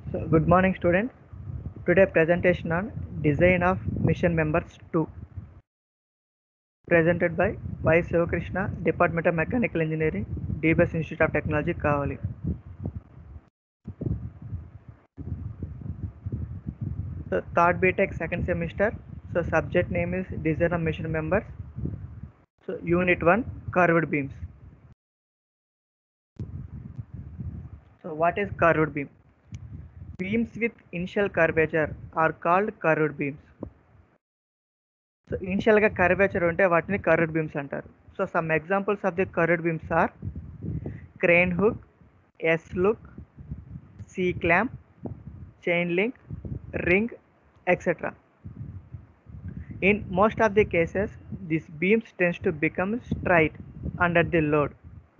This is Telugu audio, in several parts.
So, good morning students. Today presentation on design of mission members 2 presented by Y. Sivakrishna, Department of Mechanical Engineering, DBS Institute of Technology, Kavali. So, third BTech second semester. So, subject name is design of mission members. So, unit 1 curved beams. So, what is curved beam? Beams with initial curvature are called curved beams. So ఇనిషియల్గా కర్వేచర్ ఉంటే వాటిని కర్వ్డ్ బీమ్స్ అంటారు so some examples of the curved beams are crane hook S look C clamp chain link ring etcetera in most of the cases this beams tends to become straight under the load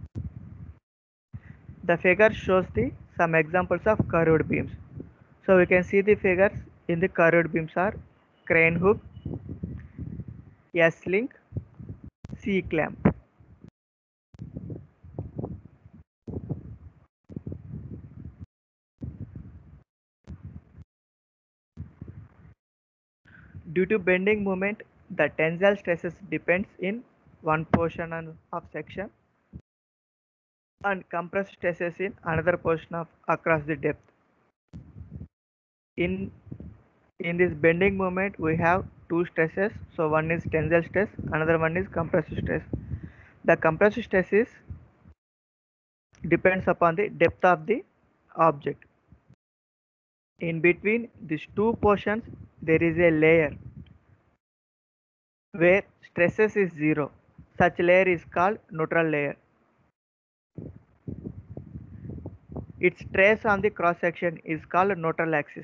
the figure shows the some examples of curved beams so we can see the figures in the curved beams are crane hook s link c clamp due to bending moment the tensile stresses depends in one portion on- of section and compressed stresses in another portion of across the depth. In in this bending moment, we have two stresses. So one is tensile stress, another one is compressive stress. The compressive stress is depends upon the depth of the object. In between these two portions, there is a layer where stresses is zero. Such layer is called neutral layer. Its trace on the cross section is called neutral axis.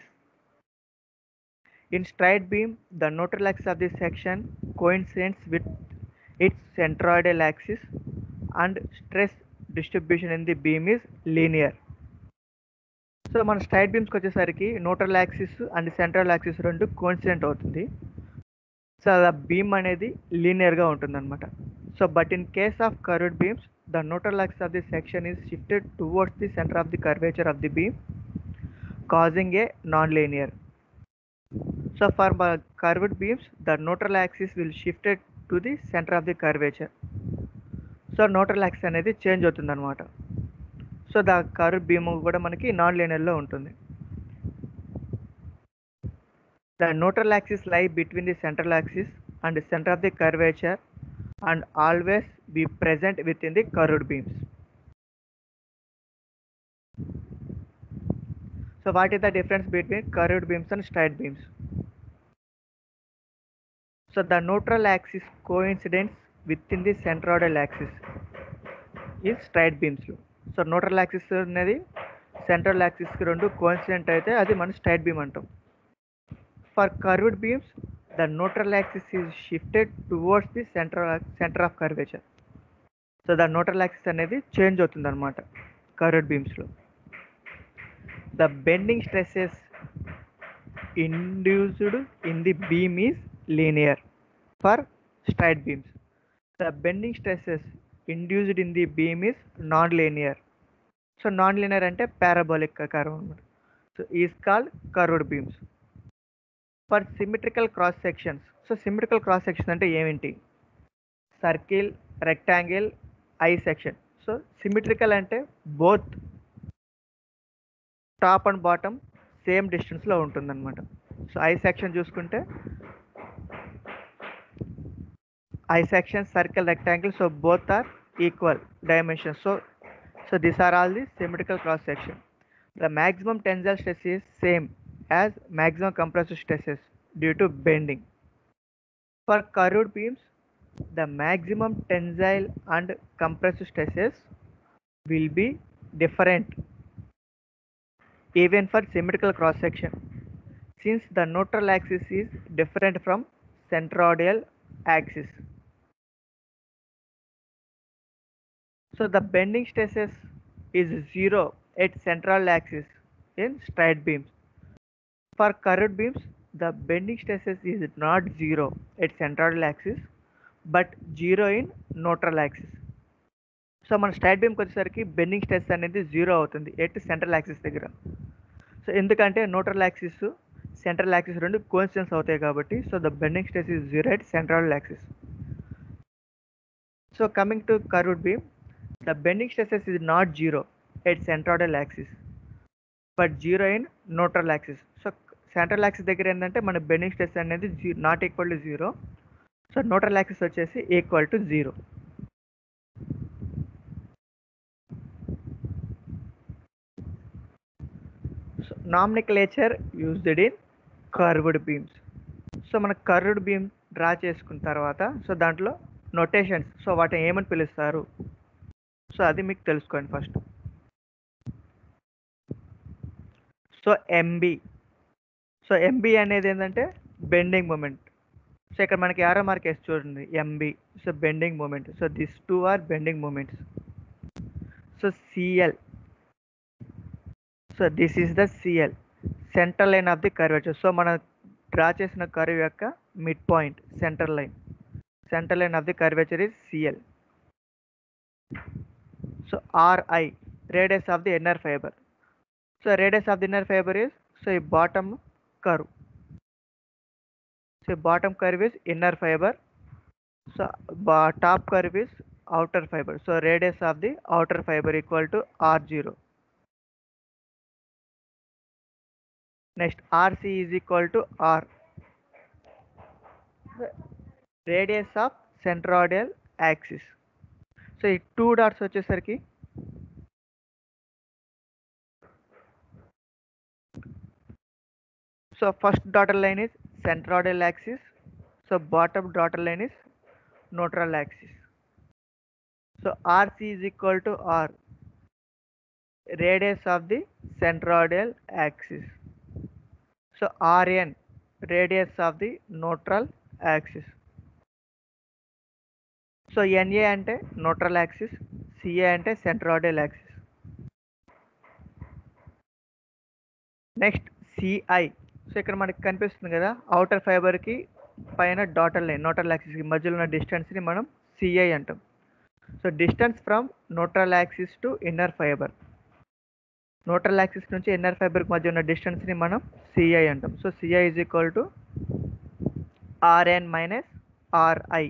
In straight beam, the neutral axis of the section coincides with its centroidal axis and stress distribution in the beam is linear. So మన స్ట్రైట్ బీమ్స్కి వచ్చేసరికి neutral axis and central axis రెండు కోయిన్సిడెంట్ అవుతుంది సో ఆ బీమ్ అనేది లీనియర్గా ఉంటుంది అనమాట so but in case of curved beams the neutral axis of the section is shifted towards the center of the curvature of the beam causing a non-linear so for uh, curved beams the neutral axis will shifted to the center of the curvature so neutral axis అనేది చేంజ్ అవుతుంది అనమాట సో ద కర్వ్ బీమ్ కూడా మనకి నాన్ లీనియర్లో ఉంటుంది the neutral axis lie between the central axis and center of the curvature and always be present within the curved beams. So what is the difference between curved beams and straight beams? So the neutral axis coincides within the centroidal axis in straight beams. So neutral axis అనేది సెంట్రల్ యాక్సిస్కి రెండు కోయిన్సిడెంట్ అయితే అది మనం స్ట్రైట్ బీమ్ అంటాం for curved beams the neutral axis is shifted towards the center center of curvature so the neutral axis అనేది చేంజ్ అవుతుంది అనమాట కర్వ్డ్ బీమ్స్లో the bending stresses induced in the beam is linear for straight beams the bending stresses induced in the beam is nonlinear so nonlinear అంటే పారాబోలిక్ కర్వ్ అనమాట so is called curved beams for symmetrical cross sections so symmetrical cross section అంటే ఏమిటి circle rectangle I section so symmetrical అంటే both top and bottom same డిస్టెన్స్లో ఉంటుందన్నమాట సో ఐ సెక్షన్ చూసుకుంటే I section circle rectangle so both are equal dimension so so this are all the symmetrical cross section the maximum tensile stress is same as maximum compressive stresses due to bending. For curved beams, the maximum tensile and compressive stresses will be different even for symmetrical cross section since the neutral axis is different from centroidal axis. So the bending stresses is zero at central axis in straight beams. For curved beams, the bending stresses is not zero at central axis, but zero in neutral axis. So మన స్ట్రైట్ బీమ్కి వచ్చేసరికి బెండింగ్ స్ట్రెస్ అనేది జీరో అవుతుంది ఎట్ సెంట్రల్ యాక్సిస్ దగ్గర సో ఎందుకంటే న్యూట్రల్ యాక్సిస్ సెంట్రల్ యాక్సిస్ రెండు కోఇన్సిడెన్స్ అవుతాయి కాబట్టి so the bending stress is zero at central axis so coming to curved beam the bending stresses is not zero at centroidal axis but zero in neutral axis so central axis దగ్గర ఏంటంటే మన బెండింగ్ స్ట్రెస్ అనేది జీ not equal to zero so neutral axis వచ్చేసి equal to zero so nomenclature used in curved beams so మన కర్వ్డ్ బీమ్ డ్రా చేసుకున్న తర్వాత సో దాంట్లో నొటేషన్స్ సో వాటిని ఏమని పిలుస్తారు సో అది మీకు తెలుసుకోండి first so MB so MB అనేది ఏంటంటే బెండింగ్ మూమెంట్ సో ఇక్కడ మనకి ఆరో మార్క్ వేసి చూడండి MB so bending moment so this two are bending moments so CL so this is the CL centre line of the curvature so మనం డ్రా చేసిన కర్వ్ యొక్క mid point centre line centre line of the curvature is CL so RI radius of the inner fibre so radius of the inner fibre is so ఈ bottom curve so bottom curve is inner fibre so top curve is outer fiber so radius of the outer fiber equal to r0 next rc is equal to r radius of centroidal axis so ఈ టూ డాట్స్ వచ్చేసరికి so first dotted line is centroidal axis so bottom dotted line is neutral axis so RC is equal to R, radius of the centroidal axis. So RN, radius of the neutral axis. So NA అంటే న్యూట్రల్ యాక్సిస్ సిఏ అంటే centroidal axis next CI so ఇక్కడ మనకి కనిపిస్తుంది కదా అవుటర్ ఫైబర్కి పైన డాటర్ లైన్ న్యూట్రల్ యాక్సిస్కి మధ్యలో ఉన్న డిస్టెన్స్ని మనం సిఐ అంటాం so distance from neutral axis to inner fibre neutral axis నుంచి ఇన్నర్ ఫైబర్కి మధ్య ఉన్న డిస్టెన్స్ని మనం సిఐ అంటాం so CI is equal to RN minus RI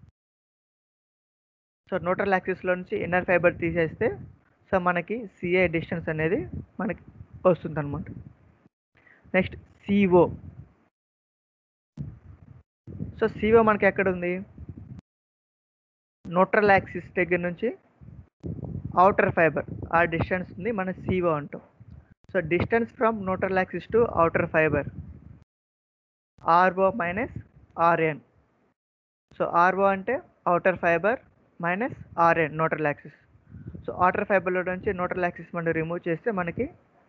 so neutral యాక్సిస్లో నుంచి ఇన్నర్ ఫైబర్ తీసేస్తే సో మనకి సిఐ డిస్టెన్స్ అనేది మనకి వస్తుంది అనమాట నెక్స్ట్ సిఓ సో సిఓ మనకి ఎక్కడ ఉంది న్యూట్రల్ యాక్సిస్ దగ్గర నుంచి అవుటర్ ఫైబర్ ఆ డిస్టెన్స్ ఉంది మన సిఓ అంటాం so distance from neutral axis to outer fibre RO minus RN so RO అంటే outer fibre minus RN neutral axis so outer ఫైబర్లో నుంచి న్యూట్రల్ యాక్సిస్ మనం రిమూవ్ చేస్తే మనకి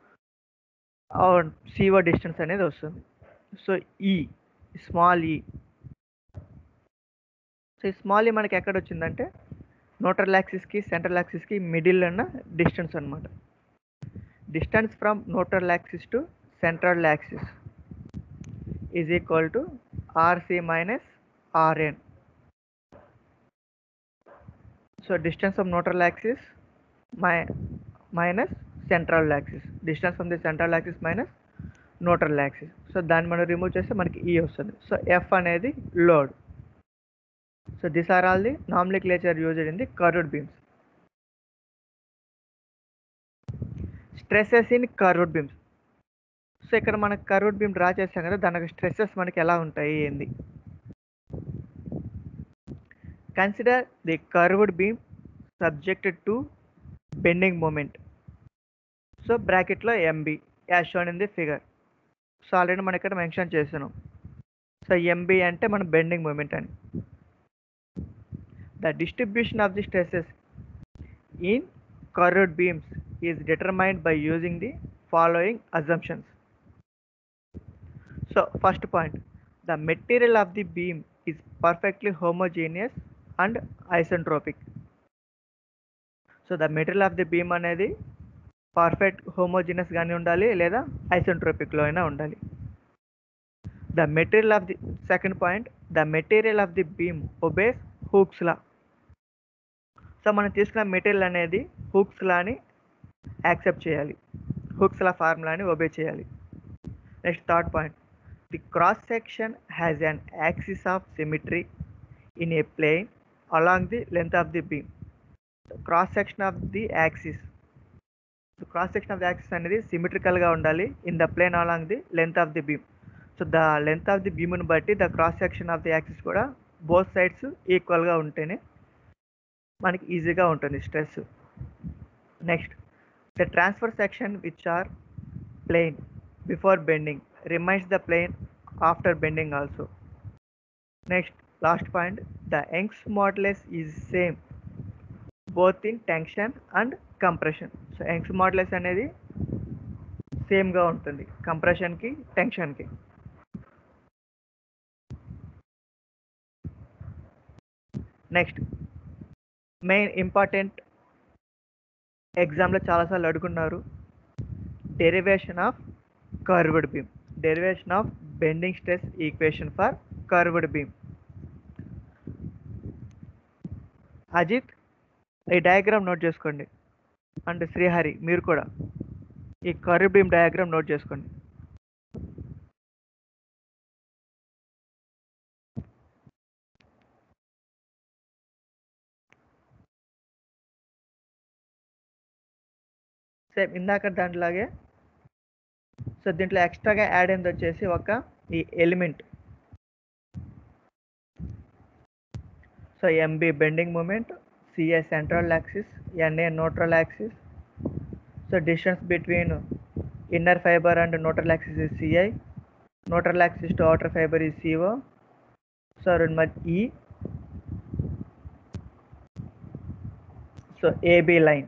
సిఓ డిస్టెన్స్ అనేది వస్తుంది సో ఈ స్మాల్ ఈ సో ఈ స్మాల్ ఈ మనకి ఎక్కడ వచ్చిందంటే న్యూట్రల్ యాక్సిస్కి సెంట్రల్ యాక్సిస్కి మిడిల్ ఉన్న డిస్టెన్స్ అనమాట distance from neutral axis to central axis is equal to RC minus RN so distance from neutral axis మై minus central axis distance from the central axis minus neutral axis so దాన్ని మనం రిమూవ్ చేస్తే మనకి ఈ వస్తుంది సో ఎఫ్ అనేది load so this are all the nomenclature used in the curved beams stresses in curved beams so ఇక్కడ మనకి కర్వ్డ్ బీమ్ డ్రా చేస్తాం కదా దానికి స్ట్రెసెస్ మనకి ఎలా ఉంటాయి ఏంది consider the curved beam subjected to bending moment so బ్రాకెట్లో MB as shown in the figure so already మనం ఇక్కడ మెన్షన్ చేస్తున్నాం సో ఎంబీ అంటే మన బెండింగ్ మూమెంట్ అని the distribution of the stresses in curved beams is determined by using the following assumptions. So, first point the material of the beam is perfectly homogeneous and isentropic. So the material of the beam అనేది పర్ఫెక్ట్ హోమోజినస్ కానీ ఉండాలి లేదా ఐసెంట్రోపిక్లో అయినా ఉండాలి the material of the second point the material of the beam obeys Hooke's law so మనం తీసుకున్న మెటీరియల్ అనేది హూక్స్ లాని యాక్సెప్ట్ చేయాలి హుక్స్ లా ఫార్ములాని ఒబే చేయాలి next third point the cross section has an axis of symmetry in a plane along the length of the beam cross section of the axis cross section of the axis అనేది సిమిట్రికల్గా ఉండాలి in the plane along the length of the beam so the length of the బీమ్ని బట్టి the cross section of the axis కూడా బోత్ సైడ్స్ ఈక్వల్గా ఉంటేనే మనకి ఈజీగా ఉంటుంది stress next the transfer section which are plane before bending remains the plane after bending also next last point the Young's modulus is same both in tension and compression so Young's modulus అనేది సేమ్గా ఉంటుంది కంప్రెషన్కి టెన్షన్కి నెక్స్ట్ మెయిన్ ఇంపార్టెంట్ ఎగ్జామ్లో చాలాసార్లు అడుగున్నారు derivation of curved beam derivation of bending stress equation for curved beam Ajit ఈ డయాగ్రామ్ నోట్ చేసుకోండి అండ్ శ్రీహరి మీరు కూడా ఈ కర్వ్ బీమ్ డయాగ్రామ్ నోట్ చేసుకోండి సేమ్ ఇందాక దాంట్లాగే సో దీంట్లో ఎక్స్ట్రాగా యాడ్ అయింది వచ్చేసి ఒక ఈ element so MB bending moment CA central axis NA neutral axis so distance between inner fibre and neutral axis is CI neutral axis to outer fibre is CO so రెండు మధ్య ఈ so AB line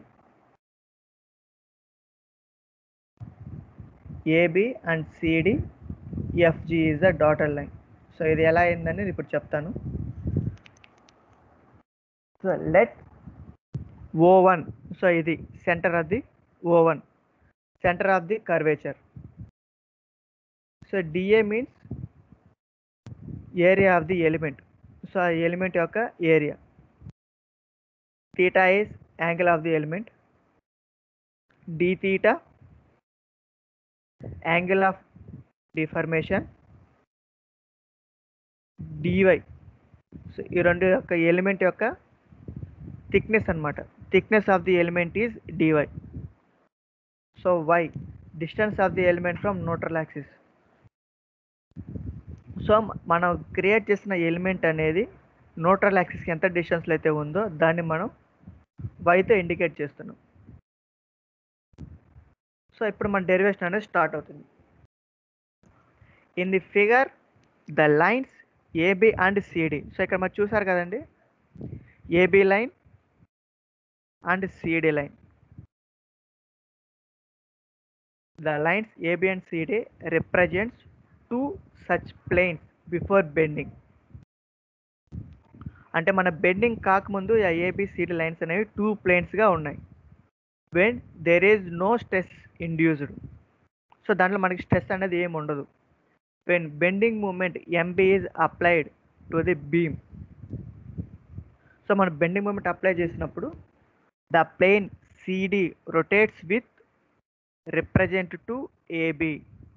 AB and CD FG is the dotted line so ఇది ఎలా అయిందని ఇప్పుడు చెప్తాను so let O one so ఇది centre of the O one centre of the curvature so DA means area of the element so ఆ ఎలిమెంట్ యొక్క area theta is angle of the element d theta angle of deformation dy so ఈ రెండు యొక్క ఎలిమెంట్ యొక్క థిక్నెస్ అనమాట thickness of the element is DY so Y distance of the element from neutral axis so మనం క్రియేట్ చేసిన ఎలిమెంట్ అనేది న్యూట్రల్ యాక్సిస్కి ఎంత డిస్టెన్స్లో అయితే ఉందో దాన్ని మనం వైతో ఇండికేట్ చేస్తున్నాం సో ఇప్పుడు మన డెరివేషన్ అనేది స్టార్ట్ అవుతుంది in the figure the lines AB and CD so ఇక్కడ మరి చూసారు కదండి AB line and CD line the lines AB and CD represents two such planes before bending అంటే మన బెండింగ్ కాకముందు ఆ ఏబిసిడి లైన్స్ అనేవి టూ ప్లేన్స్గా ఉన్నాయి when there is no stress induced so దాంట్లో మనకి స్ట్రెస్ అనేది ఏమి ఉండదు when bending moment MB is applied to the beam so మనం బెండింగ్ మూమెంట్ అప్లై చేసినప్పుడు the plane CD rotates with represent to AB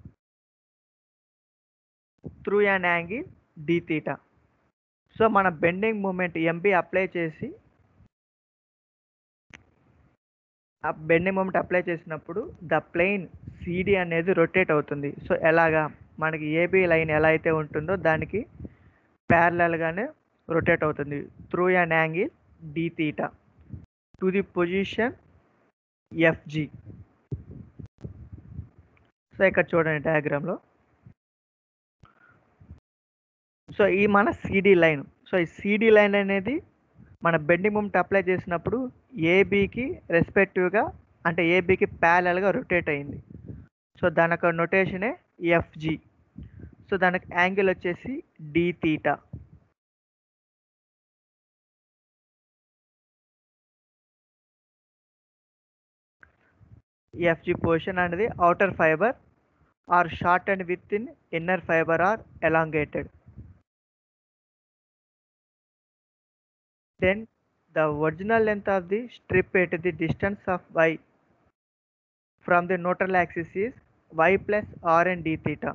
through an angle D theta so మన బెండింగ్ మూమెంట్ ఎంబీ అప్లై చేసి ఆ బెండింగ్ మూమెంట్ అప్లై చేసినప్పుడు ద ప్లెయిన్ సిడి అనేది రొటేట్ అవుతుంది సో ఎలాగా మనకి ఏబి లైన్ ఎలా అయితే ఉంటుందో దానికి ప్యారలల్గానే రొటేట్ అవుతుంది through an angle D theta to the position FG so ఇక్కడ చూడండి డయాగ్రామ్లో సో ఈ మన సిడి లైన్ సో ఈ సిడి లైన్ అనేది మన బెండింగ్ మూమెంట్ అప్లై చేసినప్పుడు ఏబికి రెస్పెక్టివ్గా అంటే ఏబికి ప్యారల్గా రొటేట్ అయింది సో దాని యొక్క నొటేషనే ఎఫ్జి సో దానికి యాంగిల్ వచ్చేసి డి తీటా ఎఫ్జి పొజిషన్ అనేది outer fibre are short and with in inner fibre are elongated then the original length of the strip at the distance of y from the neutral axis is Y plus R and D theta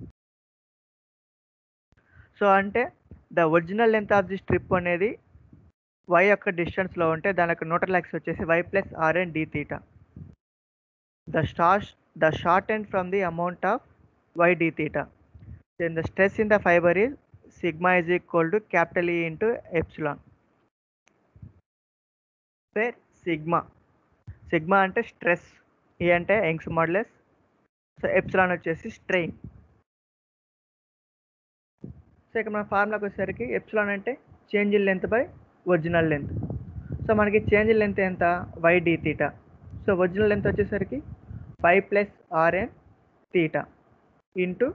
so అంటే the original length of the strip అనేది వై యొక్క డిస్టెన్స్లో ఉంటే దాని యొక్క న్యూట్రల్ యాక్సిస్ వచ్చేసి Y plus R and D theta the star the short end from the amount of Y D theta then the stress in the fiber is sigma is equal to capital E into epsilon where sigma sigma అంటే స్ట్రెస్ ఏ అంటే యంగ్స్ మోడలెస్ సో ఎప్సిలాన్ వచ్చేసి స్ట్రెయిన్ సో ఇక్కడ మన ఫార్ములాకి వచ్చేసరికి ఎప్సిలాన్ అంటే change in length by original length so మనకి చేంజ్ ఇన్ లెంత్ ఎంత Y D theta so original length వచ్చేసరికి Y plus RN theta into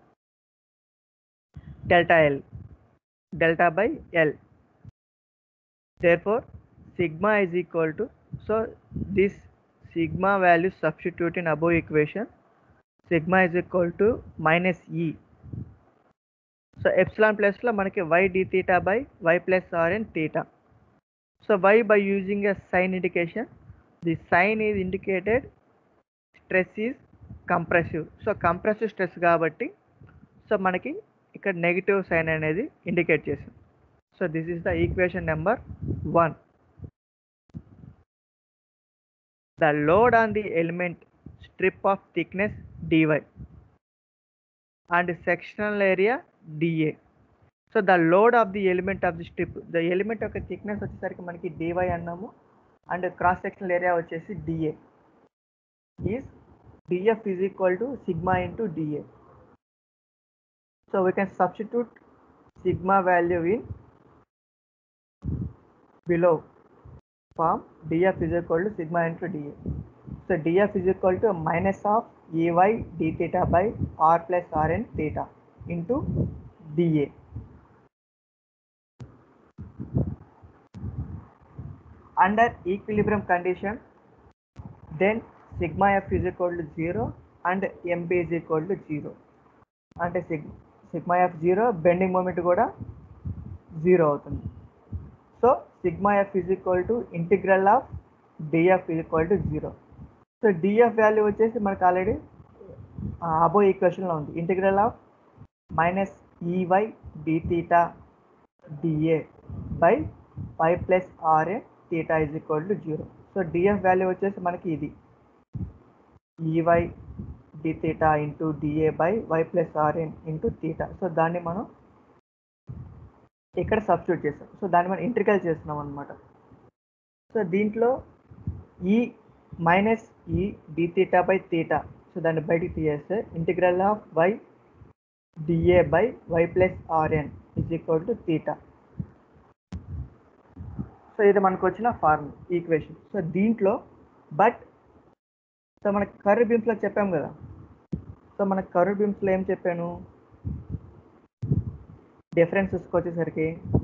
delta L delta by L therefore sigma is equal to so this sigma value substitute in above equation sigma is equal to minus E so epsilon plus లో మనకి y d theta by y plus r and theta so y by using a sign indication the sign is indicated stress is compressive so compressive stress కాబట్టి సో మనకి ఇక్కడ నెగిటివ్ సైన్ అనేది ఇండికేట్ చేసింది so this is the equation number one the load on the element strip of thickness DY and sectional area DA so the load of the element of the strip the element యొక్క థిక్నెస్ వచ్చేసరికి మనకి డివై అన్నాము అండ్ క్రాస్ సెక్షనల్ ఏరియా వచ్చేసి DA is DF is equal to sigma into DA So we can substitute sigma value in below form df is equal to sigma into dA. So df is equal to minus of ay d theta by r plus rn theta into dA. Under equilibrium condition, then sigma f is equal to 0 and mb is equal to 0. అంటే సిగ్ sigma F zero bending moment కూడా జీరో అవుతుంది so sigma F is equal to integral of DF is equal to zero so DF value వచ్చేసి మనకు ఆల్రెడీ అబో ఈక్వేషన్లో ఉంది integral of minus EY D theta DA by why plus RA theta is equal to zero so DF value వచ్చేసి మనకి ఇది EY D theta into DA by why plus RN into theta so దాన్ని మనం ఇక్కడ సబ్స్టిట్యూట్ చేస్తాం సో దాన్ని మనం ఇంటిగ్రల్ చేస్తున్నాం అనమాట సో దీంట్లో ఈ minus E D theta by theta so దాన్ని బయటికి తీయేస్తే integral of why DA by why plus RN is equal to theta so ఇది మనకు వచ్చిన ఫార్మ్ ఈక్వేషన్ సో దీంట్లో బట్ సో మనకి కర్వ్ బీమ్స్లో చెప్పాం కదా సో మన కర్వ్ బీమ్స్లో ఏం చెప్పాను డిఫరెన్సెస్కి వచ్చేసరికి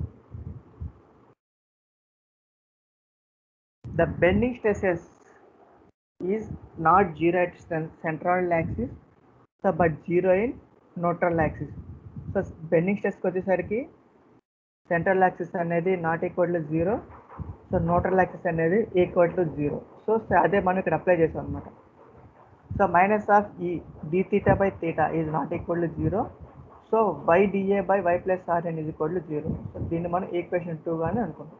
the bending stresses is not zero at central axis so but zero in neutral axis so bending స్ట్రెస్కి వచ్చేసరికి సెంట్రల్ యాక్సిస్ అనేది not equal to zero so neutral axis అనేది ఈక్వల్ టు జీరో సో అదే మనం ఇక్కడ అప్లై చేసాం అనమాట so minus of E D theta by theta is not equal to zero so Y DA by why plus RN is equal to zero so దీన్ని మనం ఈక్వేషన్ టూ గానే అనుకుంటాం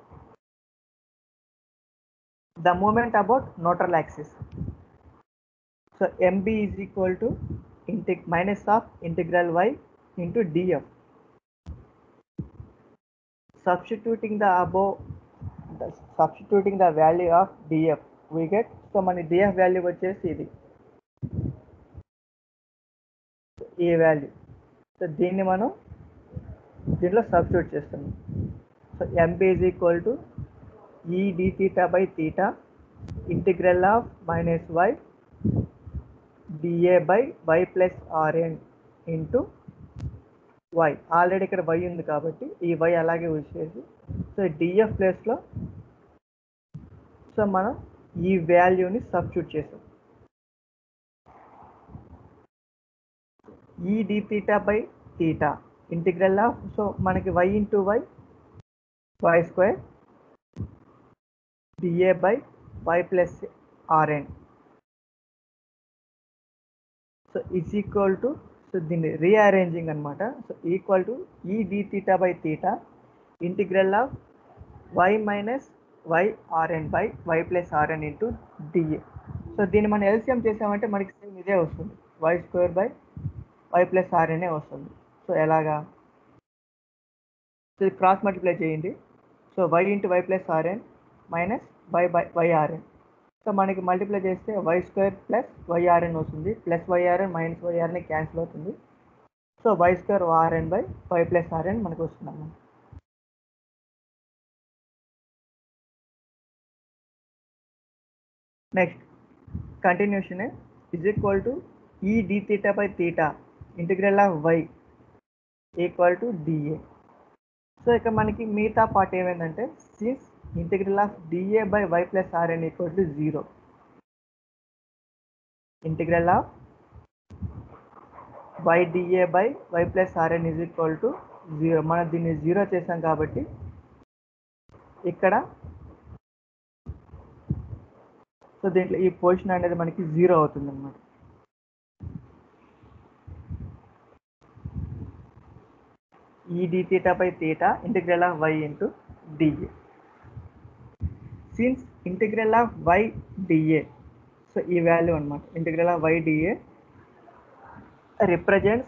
the moment about neutral axis so MB is equal to ఇంటి minus of integral Y into DF substituting the above the, substituting the value of df we get so మన df వాల్యూ వచ్చేసి ఇది ఈ వాల్యూ సో దీన్ని మనం దీంట్లో సబ్స్టిట్యూట్ చేస్తాము so MB is equal to E D theta by theta integral of minus Y DA by why plus RN into Y already ఇక్కడ వై ఉంది కాబట్టి ఈ వై అలాగే వచ్చేసి సో డిఎఫ్ ప్లేస్లో సో మనం ఈ వాల్యూని సబ్స్టిట్యూట్ చేసాం E D theta by theta integral of so మనకి y into y y square dA by why plus RN so it's equal to so దీన్ని రీఅరేంజింగ్ అనమాట so equal to E d theta by theta integral of y minus y RN by why plus RN into dA so దీన్ని మనం ఎల్సిఎం చేసామంటే మనకి సేమ్ ఇదే వస్తుంది y square by why plus RNA వస్తుంది సో ఎలాగా సో క్రాస్ మల్టిప్లై చేయండి so y into y plus RN minus y by yRN so మనకి మల్టిప్లై చేస్తే వై స్క్వేర్ ప్లస్ వైఆర్ఎన్ వస్తుంది plus yRN minus yRN cancel అవుతుంది so y square RN by why plus RN మనకు వస్తుంది అన్నమాట next continuation is equal to E d theta by theta integral of y equal to dA so ఇక మనకి మిగతా పార్ట్ ఏమైందంటే since integral of dA by why plus RN equal to zero integral of why DA by why plus RN is equal to zero మనం దీన్ని జీరో చేసాం కాబట్టి ఇక్కడ సో దీంట్లో ఈ పొజిషన్ అనేది మనకి జీరో అవుతుంది అనమాట E d theta by theta integral of y into dA since integral of why dA so ఈ వాల్యూ అనమాట integral of why dA represents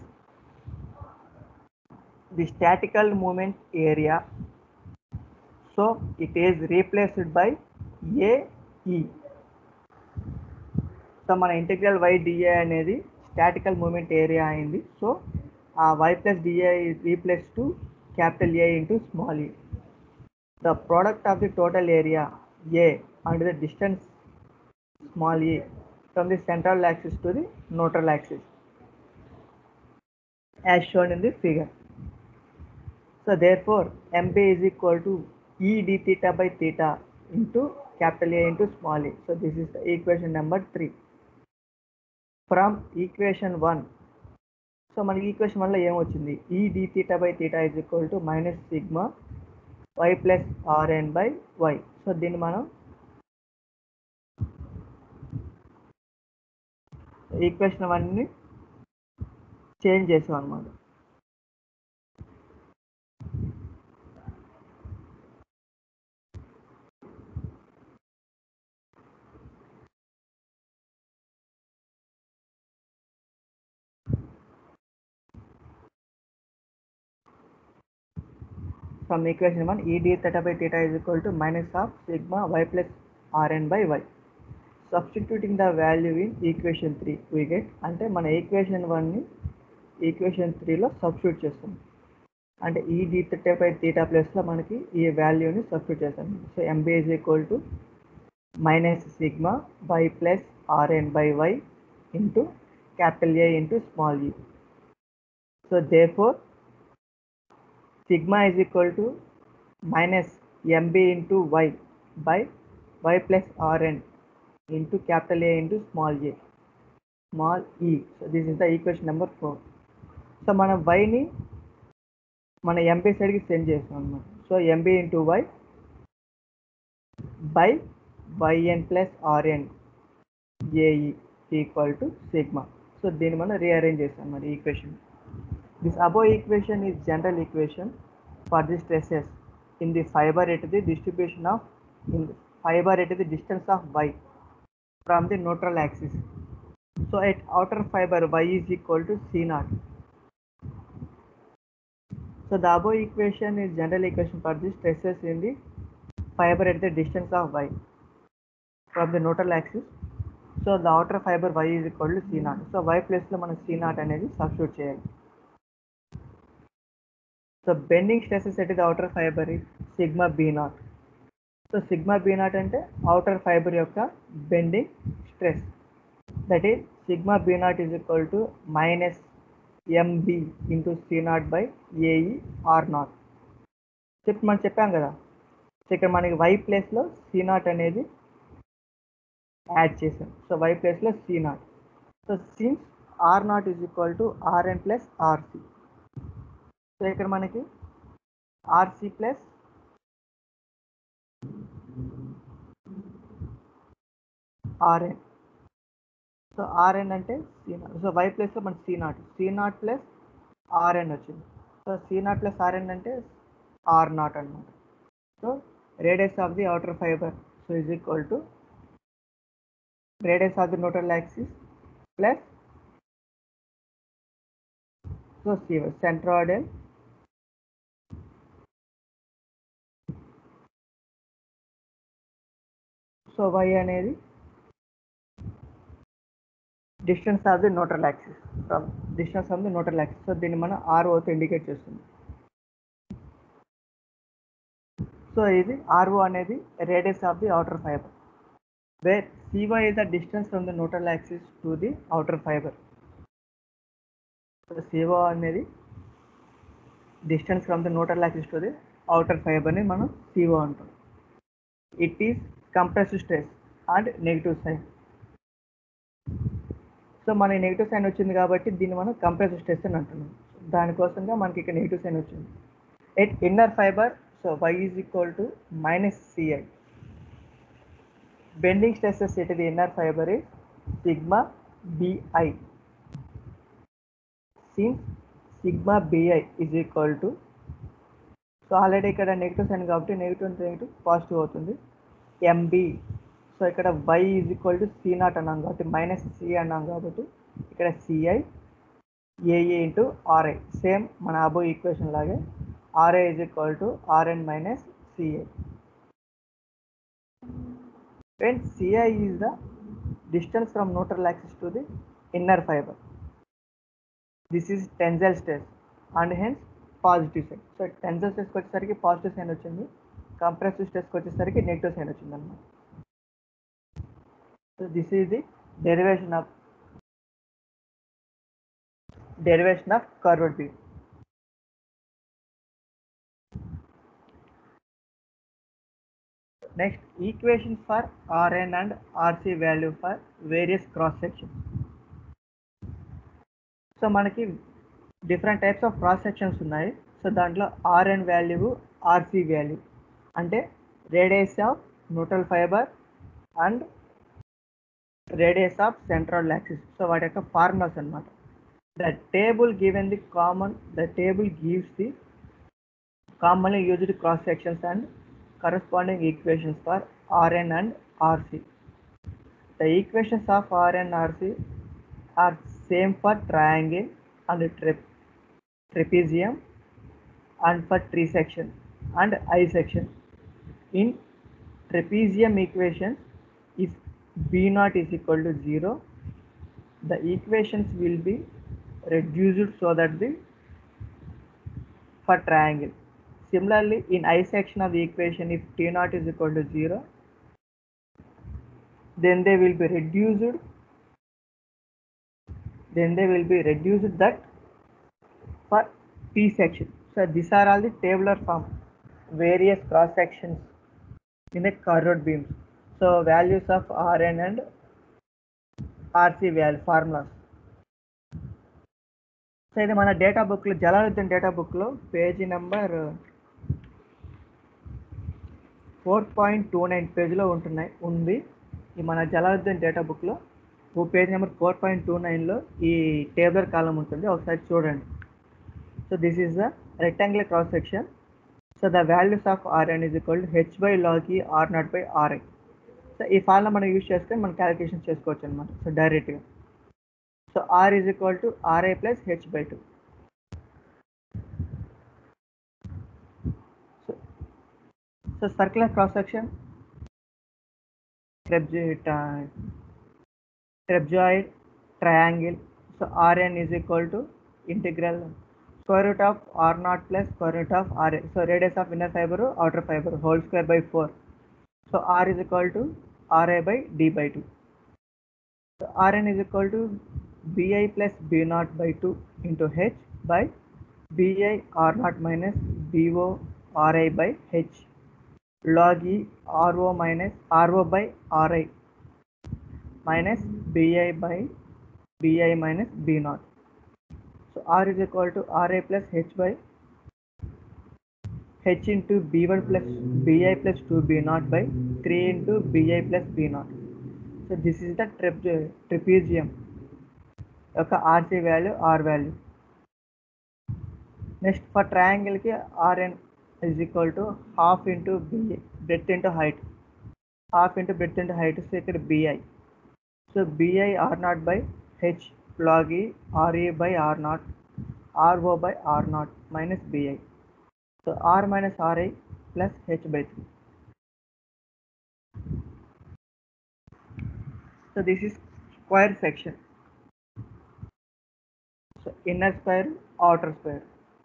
the statical moment area so it is replaced by AE so మన ఇంటిగ్రల్ వై డిఏ అనేది స్టాటికల్ మూమెంట్ ఏరియా అయింది సో ఆ y plus dA replace to capital A into small a the product of the total area A and the distance small A from the central axis to the neutral axis as shown in the figure. So therefore, MB is equal to E d theta by theta into capital A into small a. So this is the equation number 3. From equation 1, so మనకి ఈక్వేషన్ వల్ల ఏమొచ్చింది E D theta by theta is equal to minus sigma y plus RN by y so దీన్ని మనం ఈక్వేషన్ వన్ని చేంజ్ చేసాం అనమాట from equation 1 e d theta by theta is equal to minus of sigma y plus rn by y substituting the value in equation 3 we get అంటే మన ఈక్వేషన్ వన్ని ఈక్వేషన్ త్రీలో సబ్స్టిట్యూట్ చేస్తాం అంటే ఈ డి థీటా బై థీటా ప్లస్లో మనకి ఈ వాల్యూని సబ్స్టిట్యూట్ చేస్తాం so MB is equal to minus sigma y plus RN by y into capital A into small e so therefore sigma is equal to minus mb into y by y plus rn into capital A into small a small e so this is the equation number 4 so మనం వైని మన ఎంబీ సైడ్కి సెండ్ చేస్తాం అనమాట so MB into y by yN plus RN AE equal to sigma so దీన్ని మనం రీఅరేంజ్ చేస్తాం మరి equation This above equation is general equation for the stresses in the fiber at the distribution of in the fiber at the distance of y from the neutral axis. So at outer fiber y is equal to C naught. So the above equation is general equation for the stresses in the fiber at the distance of y from the neutral axis. So the outer fiber y is equal to C naught. So y place లో మనం C naught అనేది సబ్స్టిట్యూట్ చేయాలి so bending stresses at the outer fibre sigma B naught so sigma B naught అంటే అవుటర్ ఫైబర్ యొక్క bending stress that is sigma B naught is equal to minus MB into C naught by AE R naught చెప్పి మనం చెప్పాం కదా సో ఇక్కడ మనకి వై ప్లేస్లో సి నాట్ అనేది యాడ్ చేసాం సో వై ప్లేస్లో C naught so since R naught is equal to RN plus RC so ఇక్కడ మనకి RC plus RN so RN అంటే సి నాట్ సో వై ప్లస్లో మనకి C naught C naught plus RN వచ్చింది so C naught plus RN అంటే ఆర్ నాట్ అనమాట so radius of the outer fibre so is equal to radius of the neutral axis plus so C centroidal so y అనేది distance of the neutral axis from distance of the neutral axis so దీన్ని మనం ఆర్ఓతో ఇండికేట్ చేస్తుంది సో ఇది ఆర్ఓ అనేది radius of the outer fibre where CY is the distance from the neutral axis to the outer fibre so CO అనేది distance from the neutral axis to the outer ఫైబర్ని మనం సివో అంటాం it is compressive stress and negative sign so మన నెగిటివ్ సైన్ వచ్చింది కాబట్టి దీన్ని మనం కంప్రెసివ్ స్ట్రెస్ అని అంటున్నాం దానికోసంగా మనకి ఇక్కడ నెగిటివ్ సైన్ వచ్చింది at inner fibre so y is equal to minus CI bending stresses at the inner fibre is sigma BI since sigma BI is equal to so already ఇక్కడ నెగిటివ్ సైన్ కాబట్టి నెగిటివ్ నెగిటివ్ పాజిటివ్ అవుతుంది ఎంబి సో ఇక్కడ y is equal to C naught అన్నాం కాబట్టి మైనస్ సి అన్నాం కాబట్టి ఇక్కడ సిఐ ఏఏ ఇంటూ ఆర్ఐ సేమ్ మన అబో ఈక్వేషన్ లాగే RI is equal to RN minus CI when CI is the distance from neutral axis to the inner fiber. This is tensile stress and hence positive sign so tensile స్ట్రెస్కి వచ్చేసరికి పాజిటివ్ సైన్ వచ్చింది కంప్రెసివ్ స్ట్రెస్కి వచ్చేసరికి నెగిటివ్ సైన్ వచ్చింది అనమాట so this is the derivation of derivation of curved beam Next, equations for Rn and Rc value for various cross sections. So మనకి different types of cross sections ఉన్నాయి సో దాంట్లో ఆర్ఎన్ వాల్యూ ఆర్సి వాల్యూ అంటే radius of neutral fibre and radius of central axis so వాటి యొక్క ఫార్ములాస్ అనమాట the table given the common the table gives the commonly used cross sections and corresponding equations for Rn and Rc. The equations of Rn and Rc are same for triangle and tra- trapezium and for tree section and I section. In trapezium equations, if B naught is equal to 0, the equations will be reduced so that the for triangle Similarly, in I section of the equation, if T naught is equal to 0, then they will be reduced, then they will be reduced that for P section. So these are all the tabular form, various cross sections in the curved beams. So values of Rn and RC value formulas. So ఇది మన డేటా బుక్లో జలాలుద్దీన్ డేటా బుక్లో page number four point two nine పేజ్లో ఉంటున్నాయి ఉంది ఈ మన జలాలుద్దీన్ డేటా బుక్లో ఓ page number four point two నైన్లో ఈ టేబులర్ కాలం ఉంటుంది ఒకసారి చూడండి so this is the rectangular cross section so the values of RN is equal to H by లాకి R naught by RI so ఈ ఫార్ములా మనం యూజ్ చేస్తే మనం క్యాలిక్యులేషన్ చేసుకోవచ్చు అనమాట సో డైరెక్ట్గా so R is equal to RI plus H by two So circular cross section, trapezoid, trapezoid triangle. So Rn is equal to integral square root of R naught plus square root of Ra. So radius of inner fiber, outer fiber, whole square by 4. So R is equal to Ra by d by 2. So Rn is equal to Bi plus B naught by 2 into H by Bi R naught minus Bo Ri by H. log e ro minus ro by ri minus bi by bi minus b naught so r is equal to ra plus h by h into b1 plus bi plus 2b naught by 3 into bi plus b naught so this is the trip trapezium యొక్క RC value R value next for ట్రయాంగిల్కి RN is equal to half into BA breadth into height half into breadth into height so ఇక్కడ BI so BI R naught by H log e re by r naught ro by r naught minus bi so r minus ri plus h by 3 so this is square section so inner square outer square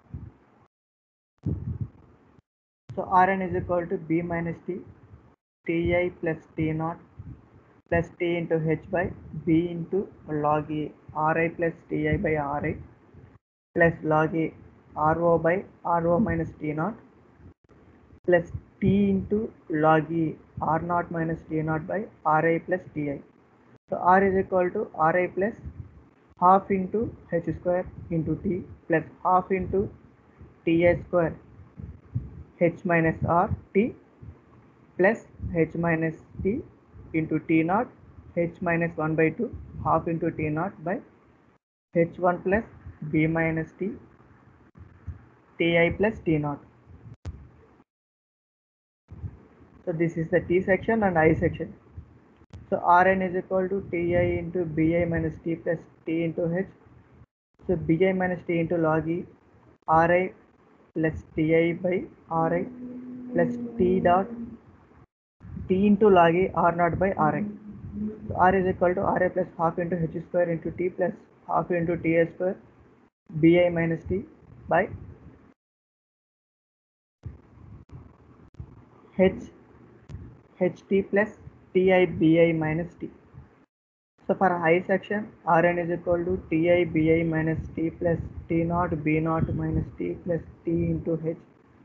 so rn is equal to b minus t ti plus t naught plus t into h by b into log a ri plus ti by ri plus log a ro by ro minus t naught plus t into log e r naught minus t naught by ri plus ti. So r is equal to ri plus half into h square into t plus half into ti square h minus r t plus h minus t into t naught h minus 1 by 2 half into t naught by h1 plus b minus t ti plus t naught so this is the t section and i section so rn is equal to ti into bi minus t plus t into h so bi minus t into log e ri plus ti by ri plus t dot t into log e r naught by ri so r is equal to ra plus half into h square into t plus half into t square bi minus t by h ht plus ti bi minus t so for i section rn is equal to ti bi minus t plus t naught b naught minus t plus t into h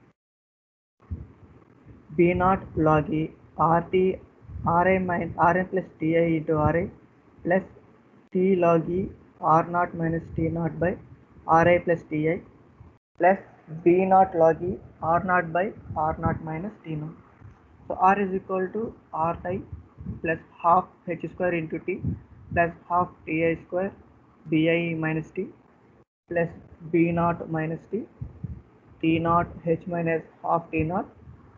b naught log e rt Ri minus Rn plus Ti into Ri plus T log E R naught minus T naught by Ri plus Ti plus B naught log E R naught by R naught minus T naught. So R is equal to Ri plus half H square into T plus half Ti square Bi minus T plus B naught minus T T naught H minus half T naught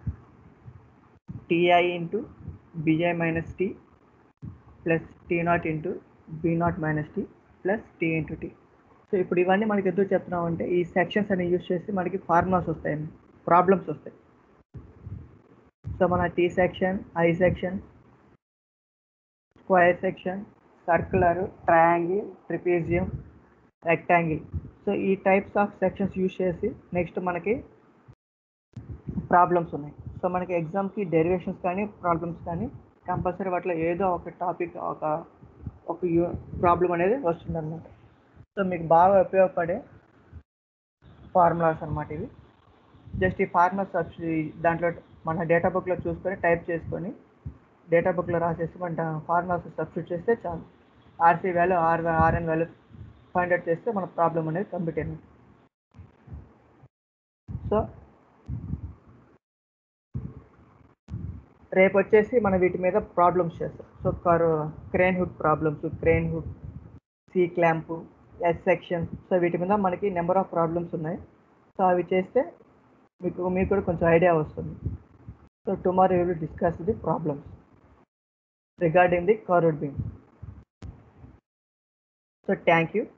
Ti into bi minus t plus T naught into B naught minus T plus T into T so ఇప్పుడు ఇవన్నీ మనకి ఎందుకు చెప్తున్నామంటే ఈ సెక్షన్స్ అని యూజ్ చేసి మనకి ఫార్ములాస్ వస్తాయి ప్రాబ్లమ్స్ వస్తాయి సో మన T section I section square section circular triangle trapezium rectangle so ఈ టైప్స్ ఆఫ్ సెక్షన్స్ యూజ్ చేసి నెక్స్ట్ మనకి ప్రాబ్లమ్స్ ఉన్నాయి సో మనకి ఎగ్జామ్కి డెరివేషన్స్ కానీ ప్రాబ్లమ్స్ కానీ కంపల్సరీ వాటిలో ఏదో ఒక టాపిక్ ఒక ఒక యూ ప్రాబ్లం అనేది వస్తుందన్నమాట సో మీకు బాగా ఉపయోగపడే ఫార్ములాస్ అనమాట ఇవి జస్ట్ ఈ ఫార్ములాస్ దాంట్లో మన డేటా బుక్లో చూసుకొని టైప్ చేసుకొని డేటా బుక్లో రాసేసి మన ఫార్ములాస్ సబ్స్టిట్యూట్ చేస్తే చాలు RC value R RN value find out చేస్తే మన ప్రాబ్లం అనేది కంప్లీట్ అయింది సో రేపు వచ్చేసి మనం వీటి మీద ప్రాబ్లమ్స్ చేస్తాం సో కర్ crane hook problems crane hook C clamp S section so వీటి మీద మనకి నెంబర్ ఆఫ్ ప్రాబ్లమ్స్ ఉన్నాయి సో అవి చేస్తే మీకు మీకు కూడా కొంచెం ఐడియా వస్తుంది so tomorrow you will discuss the problems regarding the curved beam so thank you